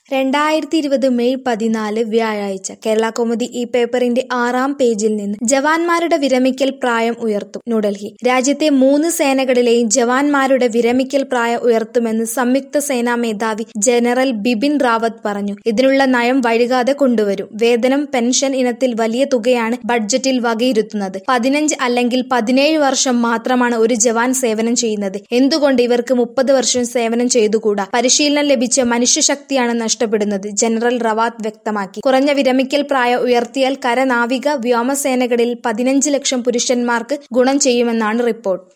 രണ്ടായിരത്തി ഇരുപത് മെയ് പതിനാല് വ്യാഴാഴ്ച കേരള കൗമുദി ഈ പേപ്പറിന്റെ ആറാം പേജിൽ നിന്ന് ജവാന്മാരുടെ വിരമിക്കൽ പ്രായം ഉയർത്തും ന്യൂഡൽഹി രാജ്യത്തെ മൂന്ന് സേനകളിലെയും ജവാന്മാരുടെ വിരമിക്കൽ പ്രായം ഉയർത്തുമെന്ന് സംയുക്ത സേനാ മേധാവി ജനറൽ ബിപിൻ റാവത്ത് പറഞ്ഞു ഇതിനുള്ള നയം വൈകാതെ കൊണ്ടുവരും വേതനം പെൻഷൻ ഇനത്തിൽ വലിയ തുകയാണ് ബഡ്ജറ്റിൽ വകയിരുത്തുന്നത് പതിനഞ്ച് അല്ലെങ്കിൽ പതിനേഴ് വർഷം മാത്രമാണ് ഒരു ജവാൻ സേവനം ചെയ്യുന്നത് എന്തുകൊണ്ട് ഇവർക്ക് മുപ്പത് വർഷം സേവനം ചെയ്തുകൂടാ പരിശീലനം ലഭിച്ച മനുഷ്യശക്തിയാണ് നഷ്ടപ്പെടുന്നത് ജനറൽ റവാത്ത് വ്യക്തമാക്കി കുറഞ്ഞ വിരമിക്കൽ പ്രായം ഉയർത്തിയാൽ കര നാവിക വ്യോമസേനകളിൽ പതിനഞ്ച് ലക്ഷം പുരുഷന്മാർക്ക് ഗുണം ചെയ്യുമെന്നാണ് റിപ്പോർട്ട്